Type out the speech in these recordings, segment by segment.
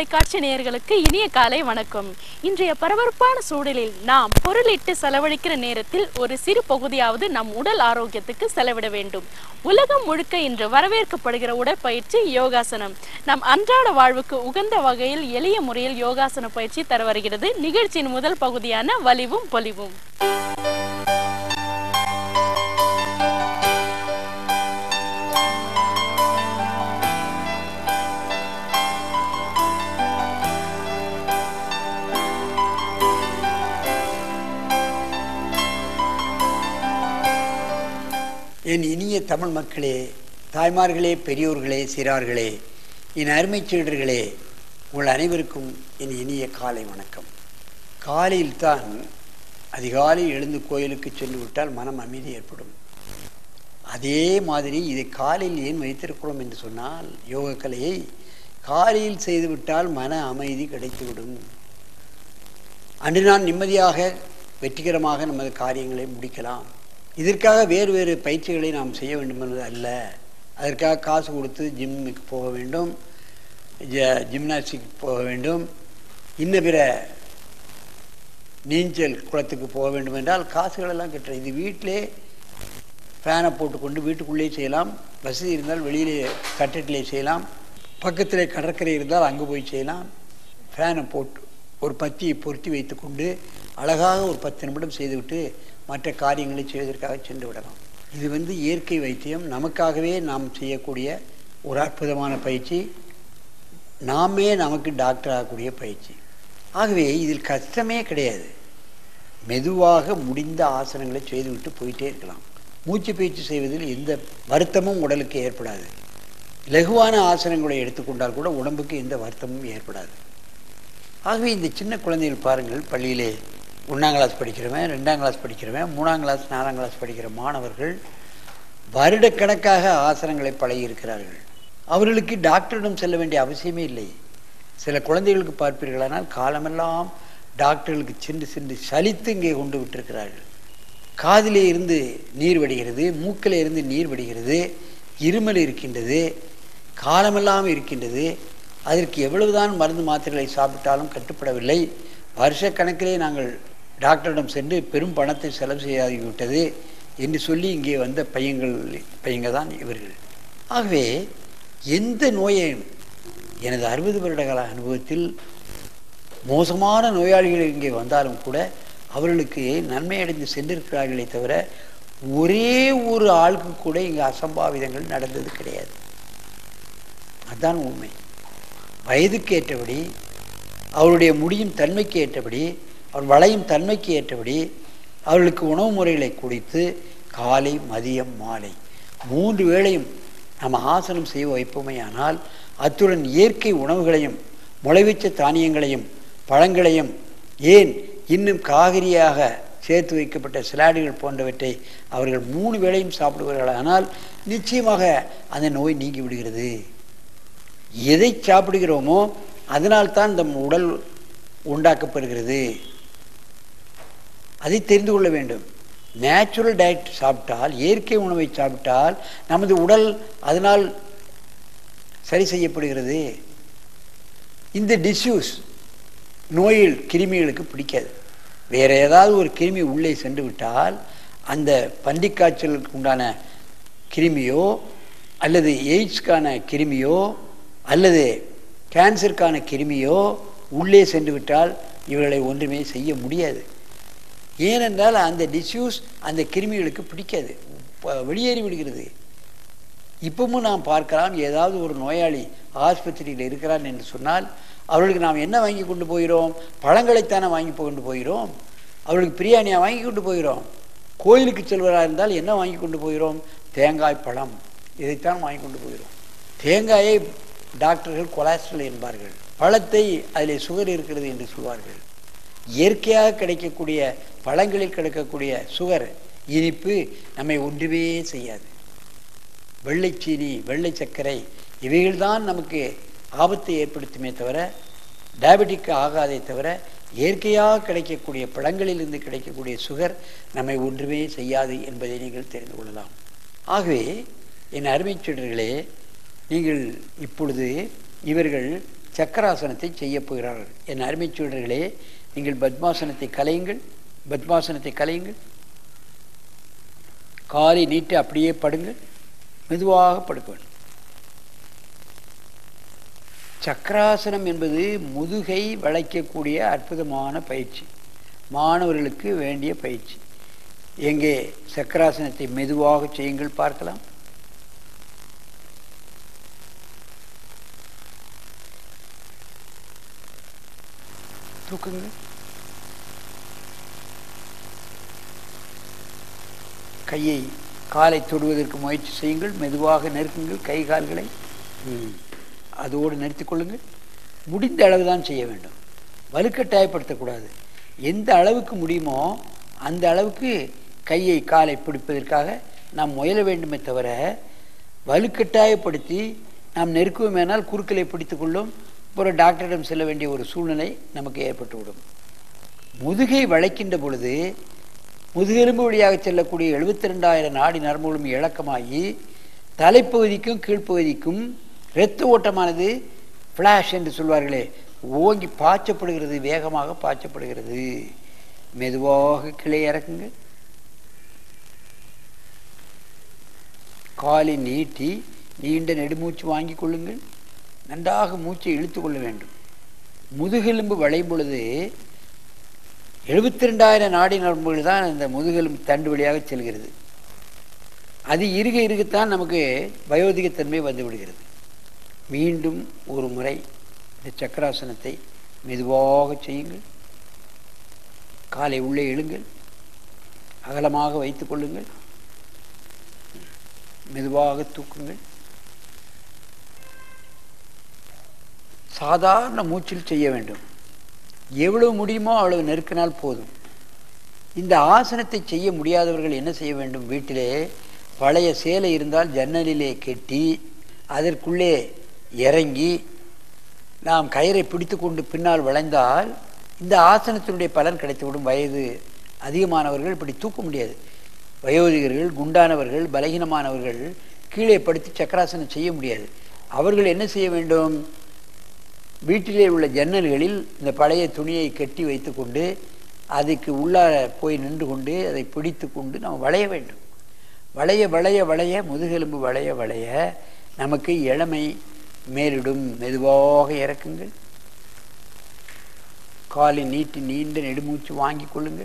தொலைக்காட்சி நேயர்களுக்கு இனிய காலை வணக்கம் இன்றைய பரபரப்பான சூழலில் நாம் பொருளிட்டு செலவழிக்கிற நேரத்தில் ஒரு சிறு பகுதியாவது நம் உடல் ஆரோக்கியத்துக்கு செலவிட வேண்டும் உலகம் முழுக்க இன்று வரவேற்கப்படுகிற உடற்பயிற்சி யோகாசனம் நம் அன்றாட வாழ்வுக்கு உகந்த வகையில் எளிய முறையில் யோகாசன பயிற்சி தர வருகிறது நிகழ்ச்சியின் முதல் பகுதியான வலிவும் பொலிவும் என் இனிய தமிழ் மக்களே தாய்மார்களே பெரியோர்களே சிறார்களே என் அருமைச் சீடர்களே உங்கள் அனைவருக்கும் என் இனிய காலை வணக்கம் காலையில் தான் அதிகாலை எழுந்து கோயிலுக்கு சென்று விட்டால் மனம் அமைதி ஏற்படும் அதே மாதிரி இதை காலையில் ஏன் வைத்திருக்கிறோம் என்று சொன்னால் யோக கலையை காலையில் செய்துவிட்டால் மன அமைதி கிடைத்துவிடும் அன்று நான் நிம்மதியாக வெற்றிகரமாக நமது காரியங்களை முடிக்கலாம் இதற்காக வேறு வேறு பயிற்சிகளை நாம் செய்ய வேண்டும் என்பது அல்ல அதற்காக காசு கொடுத்து ஜிம்முக்கு போக வேண்டும் ஜ- ஜிம்னாஸ்டிக் போக வேண்டும் இன்ன பிற நீச்சல் குளத்துக்கு போக வேண்டும் என்றால் காசுகள் எல்லாம் கட்டுற இது வீட்டிலே ஃபேனை போட்டுக்கொண்டு வீட்டுக்குள்ளே செய்யலாம் வசதி இருந்தால் வெளியிலே கட்டட்டிலே செய்யலாம் பக்கத்திலே கடற்கரை இருந்தால் அங்கே போய் செய்யலாம் ஃபேனை போட்டு ஒரு பத்தியை பொருத்தி வைத்துக்கொண்டு அழகாக ஒரு பத்து நிமிடம் செய்துவிட்டு மற்ற காரியங்களை செய்வதற்காக சென்று விடலாம் இது வந்து இயற்கை வைத்தியம் நமக்காகவே நாம் செய்யக்கூடிய ஒரு அற்புதமான பயிற்சி நாமே நமக்கு டாக்டர் ஆகக்கூடிய பயிற்சி ஆகவே இதில் கஷ்டமே கிடையாது மெதுவாக முடிந்த ஆசனங்களை செய்துவிட்டு போயிட்டே இருக்கலாம் மூச்சு பயிற்சி செய்வதில் எந்த வருத்தமும் உடலுக்கு ஏற்படாது லகுவான ஆசனங்களை எடுத்துக்கொண்டால் கூட உடம்புக்கு எந்த வருத்தமும் ஏற்படாது ஆகவே இந்த சின்ன குழந்தைகள் பாருங்கள் பள்ளியிலே ஒன்றாம் கிளாஸ் படிக்கிறவன் ரெண்டாம் கிளாஸ் படிக்கிறவன் மூணாம் கிளாஸ் நாலாம் கிளாஸ் படிக்கிற மாணவர்கள் வருடக்கணக்காக ஆசனங்களை பழகியிருக்கிறார்கள் அவர்களுக்கு டாக்டரிடம் செல்ல வேண்டிய அவசியமே இல்லை சில குழந்தைகளுக்கு பார்ப்பீர்களானால் காலமெல்லாம் டாக்டர்களுக்கு சென்று சென்று சலித்து இங்கே கொண்டு விட்டிருக்கிறார்கள் காதிலே இருந்து நீர் வடிகிறது மூக்கிலே இருந்து நீர் வடிகிறது இருமல் இருக்கின்றது காலமெல்லாம் இருக்கின்றது அதற்கு எவ்வளவுதான் மருந்து மாத்திரைகளை சாப்பிட்டாலும் கட்டுப்படவில்லை வருஷக்கணக்கிலே நாங்கள் டாக்டரிடம் சென்று பெரும் பணத்தை செலவு செய்யாகிவிட்டது என்று சொல்லி இங்கே வந்த பையங்கள் பையங்க தான் இவர்கள் ஆகவே எந்த நோயையும் எனது அறுபது வருட கால அனுபவத்தில் மோசமான நோயாளிகள் இங்கே வந்தாலும் கூட அவர்களுக்கு நன்மை அடைந்து சென்றிருக்கிறார்களே தவிர ஒரே ஒரு ஆளுக்கு கூட இங்கே அசம்பாவிதங்கள் நடந்தது கிடையாது அதுதான் உண்மை வயதுக்கு ஏற்றபடி அவருடைய முடியும் தன்மைக்கு ஏற்றபடி அவர் வளையும் தன்மைக்கு ஏற்றபடி அவர்களுக்கு உணவு முறைகளை குடித்து காலை மதியம் மாலை மூன்று வேளையும் நம்ம ஆசனம் செய்ய வைப்போமேயானால் அத்துடன் இயற்கை உணவுகளையும் முளைவிச்ச தானியங்களையும் பழங்களையும் ஏன் இன்னும் காகிரியாக சேர்த்து வைக்கப்பட்ட சிலாடுகள் போன்றவற்றை அவர்கள் மூணு வேளையும் சாப்பிடுவார்களானால் நிச்சயமாக அந்த நோய் நீங்கி விடுகிறது எதை சாப்பிடுகிறோமோ அதனால்தான் நம் உடல் உண்டாக்கப்படுகிறது அதை தெரிந்து கொள்ள வேண்டும் நேச்சுரல் டயட் சாப்பிட்டால் இயற்கை உணவை சாப்பிட்டால் நமது உடல் அதனால் சரி செய்யப்படுகிறது இந்த டிஷ்யூஸ் நோயில் கிருமிகளுக்கு பிடிக்காது வேற ஏதாவது ஒரு கிருமி உள்ளே சென்று விட்டால் அந்த பன்றிக்காய்ச்சலுக்கு உண்டான கிருமியோ அல்லது எய்ட்ஸ்க்கான கிருமியோ அல்லது கேன்சருக்கான கிருமியோ உள்ளே சென்று விட்டால் இவர்களை ஒன்றுமே செய்ய முடியாது ஏனென்றால் அந்த டிஷ்யூஸ் அந்த கிருமிகளுக்கு பிடிக்காது ப- வெளியேறி விடுகிறது இப்பவும் நாம் பார்க்கலாம் ஏதாவது ஒரு நோயாளி ஆஸ்பத்திரியில் இருக்கிறான் என்று சொன்னால் அவர்களுக்கு நாம் என்ன வாங்கி கொண்டு போகிறோம் பழங்களைத்தானே வாங்கி கொண்டு போகிறோம் அவர்களுக்கு பிரியாணியா வாங்கி கொண்டு போகிறோம் கோயிலுக்கு செல்வதாக இருந்தால் என்ன வாங்கி கொண்டு போகிறோம் தேங்காய் பழம் இதைத்தான் வாங்கி கொண்டு போகிறோம் தேங்காயை டாக்டர்கள் கொலாஸ்ட்ரல் என்பார்கள் பழத்தை அதில் சுகர் இருக்கிறது என்று சொல்வார்கள் இயற்கையாக கிடைக்கக்கூடிய பழங்களில் கிடைக்கக்கூடிய சுகர் இனிப்பு நம்மை ஒன்றுமே செய்யாது வெள்ளைச்சீனி வெள்ளை சர்க்கரை இவைகள்தான் நமக்கு ஆபத்தை ஏற்படுத்துமே தவிர டயபெட்டிக் ஆகாதே தவிர இயற்கையாக கிடைக்கக்கூடிய பழங்களிலிருந்து கிடைக்கக்கூடிய சுகர் நம்மை ஒன்றுமே செய்யாது என்பதை நீங்கள் தெரிந்து கொள்ளலாம் ஆகவே என் அருமைச் சீடர்களே நீங்கள் இப்பொழுது இவர்கள் சக்கராசனத்தை செய்யப் போகிறார்கள் என் அருமைச் சீடர்களே நீங்கள் பத்மாசனத்தை கலையுங்கள் பத்மாசனத்தை கலையுங்கள் காலை நீட்டு அப்படியே படுங்கள் மெதுவாக படுக்க வேண்டும் சக்கராசனம் என்பது முதுகை வளைக்கக்கூடிய அற்புதமான பயிற்சி மாணவர்களுக்கு வேண்டிய பயிற்சி எங்கே சக்கராசனத்தை மெதுவாக செய்யுங்கள் பார்க்கலாம் தூக்குங்க கையை காலை தொடுவதற்கு முயற்சி செய்யுங்கள் மெதுவாக நெருக்குங்கள் கை கால்களை ம். அதோடு நிறுத்திக் கொள்ளுங்கள் முடிந்த அளவு தான் செய்ய வேண்டும் வலுக்கட்டாயப்படுத்தக்கூடாது எந்த அளவுக்கு முடியுமோ அந்த அளவுக்கு கையை காலை பிடிப்பதற்காக நாம் முயல வேண்டுமே தவிர வலுக்கட்டாயப்படுத்தி நாம் நெருக்குவோமேனால் குறுக்களை பிடித்துக் கொள்ளும் அப்புறம் டாக்டரிடம் செல்ல வேண்டிய ஒரு சூழ்நிலை நமக்கு ஏற்பட்டுவிடும் முதுகை வளைக்கின்ற பொழுது முதுகெலும்பு வழியாக செல்லக்கூடிய எழுபத்தி ரெண்டாயிரம் நாடி நரம்புகளும் இழக்கமாகி தலைப்பகுதிக்கும் கீழ்ப்பகுதிக்கும் இரத்த ஓட்டமானது ஃப்ளாஷ் என்று சொல்வார்களே ஓங்கி பாய்ச்சப்படுகிறது வேகமாக பாய்ச்சப்படுகிறது மெதுவாக கிளை இறக்குங்க காலை நீட்டி நீண்ட நெடுமூச்சு வாங்கிக் கொள்ளுங்கள் நன்றாக மூச்சை இழுத்து கொள்ள வேண்டும் முதுகெலும்பு வளையும் பொழுது எழுபத்தி ரெண்டாயிரம் நாடி நரம்புகள் தான் இந்த முதுகெலும்பு தண்டு வழியாக செல்கிறது அது இருக இருக்கத்தான் நமக்கு வயோதிகத்தன்மை வந்து விடுகிறது மீண்டும் ஒரு முறை இந்த சக்கராசனத்தை மெதுவாக செய்யுங்கள் காலை உள்ளே எழுங்கள் அகலமாக வைத்துக் கொள்ளுங்கள் மெதுவாக தூக்குங்கள் சாதாரண மூச்சில் செய்ய வேண்டும் எவ்வளவு முடியுமோ அவ்வளவு நெருக்கினால் போதும் இந்த ஆசனத்தை செய்ய முடியாதவர்கள் என்ன செய்ய வேண்டும் வீட்டிலே பழைய சேலை இருந்தால் ஜன்னலிலே கெட்டி அதற்குள்ளே இறங்கி நாம் கயிறை பிடித்து கொண்டு பின்னால் வளைந்தால் இந்த ஆசனத்தினுடைய பலன் கிடைத்துவிடும் வயது அதிகமானவர்கள் இப்படி தூக்க முடியாது வயோதிகர்கள் குண்டானவர்கள் பலகீனமானவர்கள் கீழே படுத்து சக்கராசனம் செய்ய முடியாது அவர்கள் என்ன செய்ய வேண்டும் வீட்டிலே உள்ள ஜன்னல்களில் இந்த பழைய துணியை கட்டி வைத்துக்கொண்டு அதுக்கு உள்ளார போய் நின்று கொண்டு அதை பிடித்து கொண்டு நாம் வளைய வேண்டும் வளைய வளைய வளைய முதுகெலும்பு வளைய வளைய நமக்கு இளமை மேலிடும் மெதுவாக இறக்குங்கள் காலை நீட்டி நீண்ட நெடுமூச்சு வாங்கிக் கொள்ளுங்கள்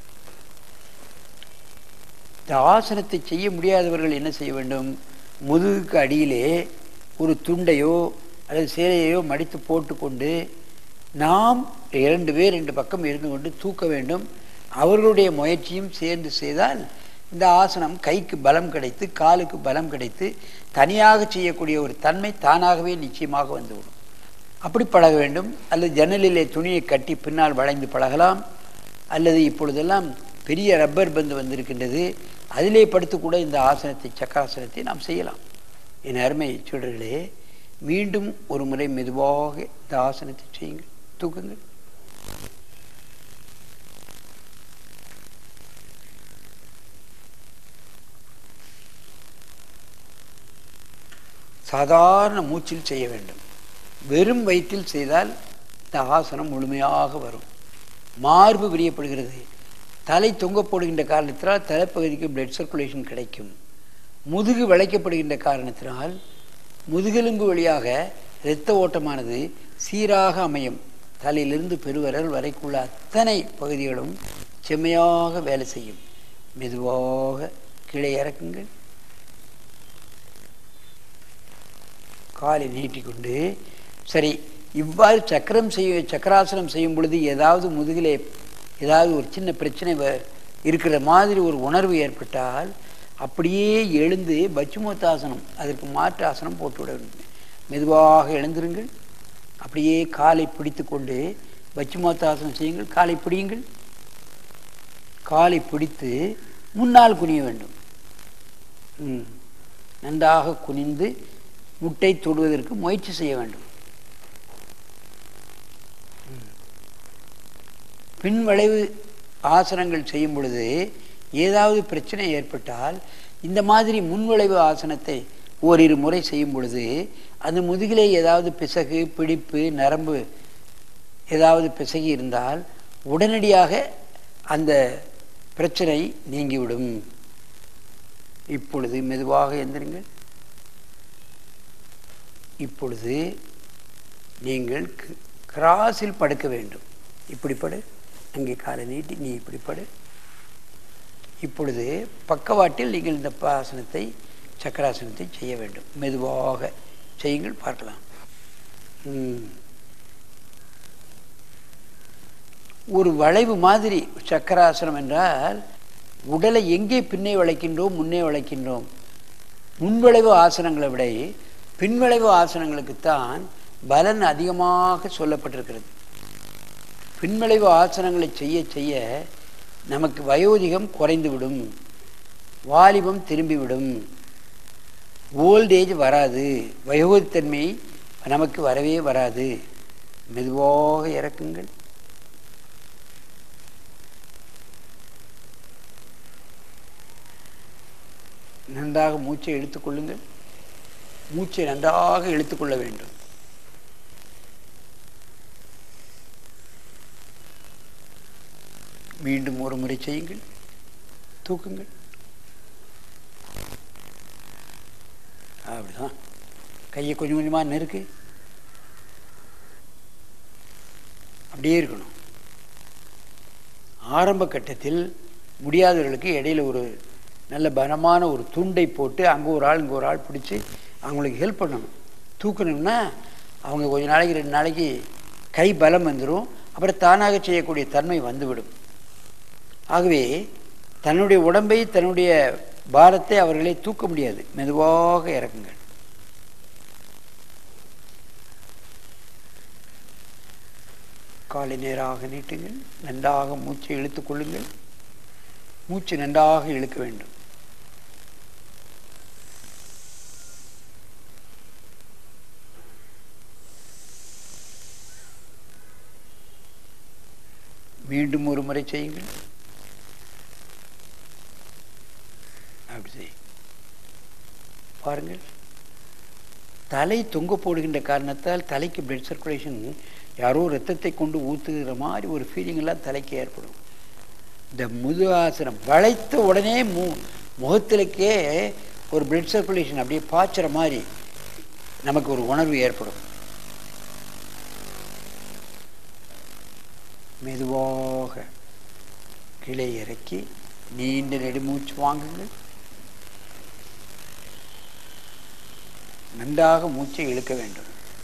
இந்த ஆசனத்தை செய்ய முடியாதவர்கள் என்ன செய்ய வேண்டும் முதுகுக்கு அடியிலே ஒரு துண்டையோ அல்லது சேலையையோ மடித்து போட்டுக்கொண்டு நாம் இரண்டு பேர் ரெண்டு பக்கம் இருந்து கொண்டு தூக்க வேண்டும் அவர்களுடைய முயற்சியும் சேர்ந்து செய்தால் இந்த ஆசனம் கைக்கு பலம் கிடைத்து காலுக்கு பலம் கிடைத்து தனியாக செய்யக்கூடிய ஒரு தன்மை தானாகவே நிச்சயமாக வந்துவிடும் அப்படி பழக வேண்டும் அல்லது ஜன்னலிலே துணியை கட்டி பின்னால் வளைந்து பழகலாம் அல்லது இப்பொழுதெல்லாம் பெரிய ரப்பர் பந்து வந்திருக்கின்றது அதிலே படுத்து கூட இந்த ஆசனத்தை சக்கராசனத்தை நாம் செய்யலாம் என் அருமை சீடர்களே மீண்டும் ஒரு முறை மெதுவாக இந்த ஆசனத்தை செய்யுங்கள் தூக்குங்கள் சாதாரண மூச்சில் செய்ய வேண்டும் வெறும் வயிற்றில் செய்தால் இந்த ஆசனம் முழுமையாக வரும் மார்பு விரியப்படுகிறது தலை தொங்க போடுகின்ற காரணத்தினால் தலைப்பகுதிக்கு பிளட் சர்க்குலேஷன் கிடைக்கும் முதுகு வளைக்கப்படுகின்ற காரணத்தினால் முதுகெலும்பு வழியாக இரத்த ஓட்டமானது சீராக அமையும் தலையிலிருந்து பெருவரல் வரைக்குள்ள அத்தனை பகுதிகளும் செம்மையாக வேலை செய்யும் மெதுவாக கீழே இறக்குங்கள் காலை நீட்டிக்கொண்டு சரி இவ்வாறு சக்கரம் செய்ய சக்கராசனம் செய்யும் பொழுது ஏதாவது முதுகிலே ஏதாவது ஒரு சின்ன பிரச்சனை வ- இருக்கிற மாதிரி ஒரு உணர்வு ஏற்பட்டால் அப்படியே எழுந்து பச்சுமத்தாசனம் அதற்கு மாற்று ஆசனம் போட்டு விட வேண்டும் மெதுவாக எழுந்திருங்கள் அப்படியே காலை பிடித்து கொண்டு பச்சுமத்தாசனம் செய்யுங்கள் காலை பிடியுங்கள் காலை பிடித்து முன்னால் குனிய வேண்டும் ம். நன்றாக குனிந்து முட்டை தொடுவதற்கு முயற்சி செய்ய வேண்டும் ம். பின்வளைவு ஆசனங்கள் செய்யும் பொழுது ஏதாவது பிரச்சனை ஏற்பட்டால் இந்த மாதிரி முன்வளைவு ஆசனத்தை ஓரிரு முறை செய்யும் பொழுது அந்த முதுகிலே ஏதாவது பிசகு பிடிப்பு நரம்பு ஏதாவது பிசகி இருந்தால் உடனடியாக அந்த பிரச்சனை நீங்கிவிடும் இப்பொழுது மெதுவாக எந்திருங்கள் இப்பொழுது நீங்கள் க- கிராஸில் படுக்க வேண்டும் இப்படி படு அங்கே காலை நீட்டி நீ இப்படி படு இப்பொழுது பக்கவாட்டில் நீங்கள் இந்த ஆசனத்தை சக்கராசனத்தை செய்ய வேண்டும் மெதுவாக செய்யுங்கள் பார்க்கலாம் ம். ஒரு வளைவு மாதிரி சக்கராசனம் என்றால் உடலை எங்கே பின்னே வளைக்கின்றோம் முன்னே வளைக்கின்றோம் முன்வளைவு ஆசனங்களை விட பின்வளைவு ஆசனங்களுக்குத்தான் பலன் அதிகமாக சொல்லப்பட்டிருக்கிறது பின்வளைவு ஆசனங்களை செய்ய செய்ய நமக்கு வயோதிகம் குறைந்துவிடும் வாலிபம் திரும்பிவிடும் ஓல்டேஜ் வராது வயோதித்தன்மை நமக்கு வரவே வராது மெதுவாக இறக்குங்கள் நன்றாக மூச்சை இழுத்துக்கொள்ளுங்கள் மூச்சை நன்றாக இழுத்துக்கொள்ள வேண்டும் மீண்டும் ஒரு முறை செய்யுங்கள் தூக்குங்கள் அப்படிதான் கையை கொஞ்சம் கொஞ்சமாக நெருக்கு அப்படியே இருக்கணும் ஆரம்ப கட்டத்தில் முடியாதவர்களுக்கு இடையில ஒரு நல்ல பலமான ஒரு துண்டை போட்டு அங்கே ஒரு ஆள் இங்கே ஒரு ஆள் பிடிச்சி அவங்களுக்கு ஹெல்ப் பண்ணணும் தூக்கணும்னா அவங்க கொஞ்ச நாளைக்கு ரெண்டு நாளைக்கு கை பலம் வந்துடும் அப்புறம் தானாக செய்யக்கூடிய தன்மை வந்துவிடும் ஆகவே தன்னுடைய உடம்பை தன்னுடைய பாரத்தை அவர்களே தூக்க முடியாது மெதுவாக இறக்குங்கள் காலை நேராக நீட்டுங்கள் நன்றாக மூச்சை இழுத்துக் கொள்ளுங்கள் மூச்சு நன்றாக இழுக்க வேண்டும் மீண்டும் ஒரு முறை செய்யுங்கள் அப்படி செய் பாருங்கள் தலை தொங்க போடுகின்ற காரணத்தால் தலைக்கு பிளட் சர்க்குலேஷன் யாரோ ரத்தத்தை கொண்டு ஊத்துகிற மாதிரி ஒரு ஃபீலிங் எல்லாம் தலைக்கு ஏற்படும் இந்த முது ஆசனம் வளைத்த உடனே மு முகத்திலுக்கே ஒரு பிளட் சர்க்குலேஷன் அப்படியே பாய்ச்சுற மாதிரி நமக்கு ஒரு உணர்வு ஏற்படும் மெதுவாக கீழே இறக்கி நீண்ட நெடுமூச்சு வாங்குங்கள் நன்றாக மூச்சை இழுக்க வேண்டும்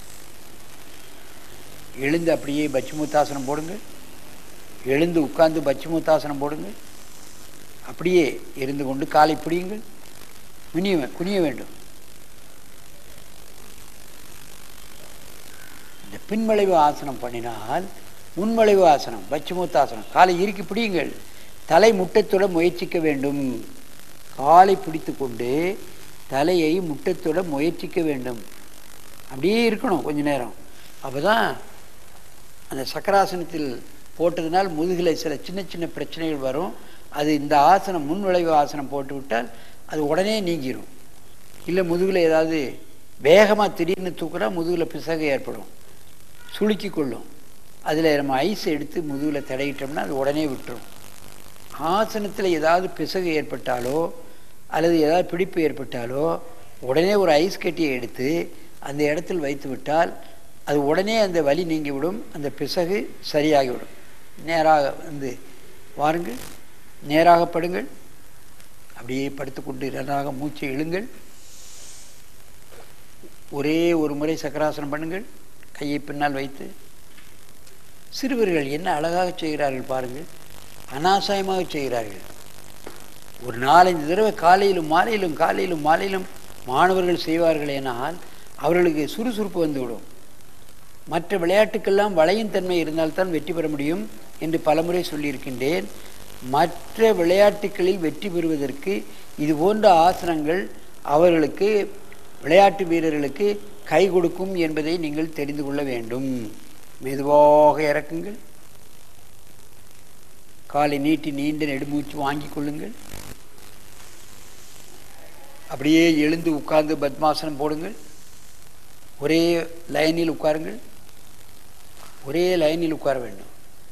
எழுந்து அப்படியே பச்சுமுத்தாசனம் போடுங்கள் எழுந்து உட்கார்ந்து பச்சுமுத்தாசனம் போடுங்கள் அப்படியே இருந்து கொண்டு காலை பிடியுங்கள் குனிய வே- குனிய வேண்டும் இந்த பின்வளைவு ஆசனம் பண்ணினால் முன்வளைவு ஆசனம் பச்சுமுத்தாசனம் காலை இறுக்கி பிடியுங்கள் தலை முட்டத்தோட முயற்சிக்க வேண்டும் காலை பிடித்து கொண்டு தலையை முட்டத்தோட முயற்சிக்க வேண்டும் அப்படியே இருக்கணும் கொஞ்ச நேரம் அப்பதான் அந்த சக்கராசனத்தில் போட்டதுனால் முதுகில் சில சின்ன சின்ன பிரச்சனைகள் வரும் அது இந்த ஆசனம் முன்விளைவு ஆசனம் போட்டு விட்டால் அது உடனே நீங்கிரும் இல்லை முதுகில் ஏதாவது வேகமாக திடீர்னு தூக்குனா முதுகில் பிசகு ஏற்படும் சுளுக்கி கொள்ளும் அதில் நம்ம ஐஸ் எடுத்து முதுகில் தடவிட்டோம்னா அது உடனே விட்டுரும் ஆசனத்தில் ஏதாவது பிசகு ஏற்பட்டாலோ அல்லது ஏதாவது பிடிப்பு ஏற்பட்டாலோ உடனே ஒரு ஐஸ் கட்டியை எடுத்து அந்த இடத்தில் வைத்து விட்டால் அது உடனே அந்த வலி நீங்கிவிடும் அந்த பிசகு சரியாகிவிடும் நேராக வந்து வாருங்கள் நேராக படுங்கள் அப்படியே படுத்துக்கொண்டு நன்றாக மூச்சை இழுங்கள் ஒரே ஒரு முறை சக்கராசனம் பண்ணுங்கள் கையை பின்னால் வைத்து சிறுவர்கள் என்ன அழகாக செய்கிறார்கள் பாருங்கள் அனாசாயமாக செய்கிறார்கள் ஒரு நாலஞ்சு தடவை காலையிலும் மாலையிலும் காலையிலும் மாலையிலும் மாணவர்கள் செய்வார்கள் எனால் அவர்களுக்கு சுறுசுறுப்பு வந்துவிடும் மற்ற விளையாட்டுக்கெல்லாம் வளையும் தன்மை இருந்தால்தான் வெற்றி பெற முடியும் என்று பலமுறை சொல்லியிருக்கின்றேன் மற்ற விளையாட்டுகளில் வெற்றி பெறுவதற்கு இது போன்ற ஆசனங்கள் அவர்களுக்கு விளையாட்டு வீரர்களுக்கு கை கொடுக்கும் என்பதை நீங்கள் தெரிந்து கொள்ள வேண்டும் மெதுவாக இறக்குங்கள் காலை நீட்டி நீண்ட நெடுமூச்சு வாங்கிக் கொள்ளுங்கள் அப்படியே எழுந்து உட்கார்ந்து பத்மாசனம் போடுங்கள் ஒரே லைனில் உட்காருங்கள் ஒரே லைனில் உட்கார வேண்டும்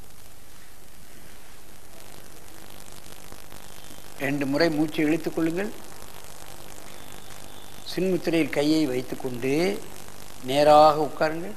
ரெண்டு முறை மூச்சை இழுத்துக் கொள்ளுங்கள் சின்முத்திரையில் கையை வைத்துக்கொண்டு நேராக உட்காருங்கள்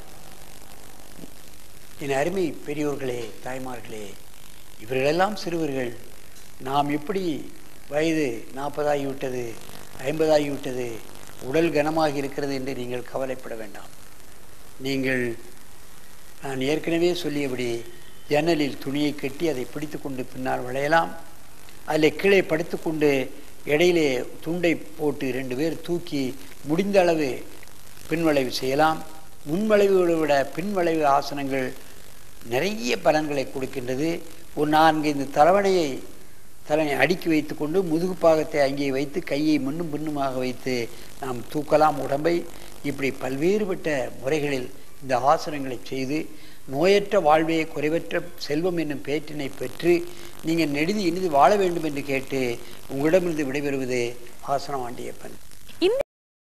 என் அருமை பெரியோர்களே தாய்மார்களே இவர்களெல்லாம் சிறுவர்கள் நாம் எப்படி வயது நாற்பதாகிவிட்டது ஐம்பதாகிவிட்டது உடல் கனமாகி இருக்கிறது என்று நீங்கள் கவலைப்பட வேண்டாம் நீங்கள் நான் ஏற்கனவே சொல்லியபடி ஜன்னலில் துணியை கட்டி அதை பிடித்து கொண்டு பின்னால் விளையலாம் அதில் கீழே படுத்துக்கொண்டு இடையிலே துண்டை போட்டு ரெண்டு பேர் தூக்கி முடிந்த அளவு பின்வளைவு செய்யலாம் முன்வளைவுகளை விட பின்வளைவு ஆசனங்கள் நிறைய பலன்களை கொடுக்கின்றது ஒரு நான்கு இந்த தலைவணையை தலையை அடுக்கி வைத்துக்கொண்டு முதுகு பாகத்தை அங்கே வைத்து கையை முன்னும் பின்னுமாக வைத்து நாம் தூக்கலாம் உடம்பை இப்படி பல்வேறுபட்ட முறைகளில் இந்த ஆசனங்களை செய்து நோயற்ற வாழ்வே குறைவற்ற செல்வம் என்னும் பேற்றினை பெற்று நீங்கள் நெடுதி இனிது வாழ வேண்டும் என்று கேட்டு உங்களிடமிருந்து விடைபெறுவது ஆசனம் ஆண்டியப்பன்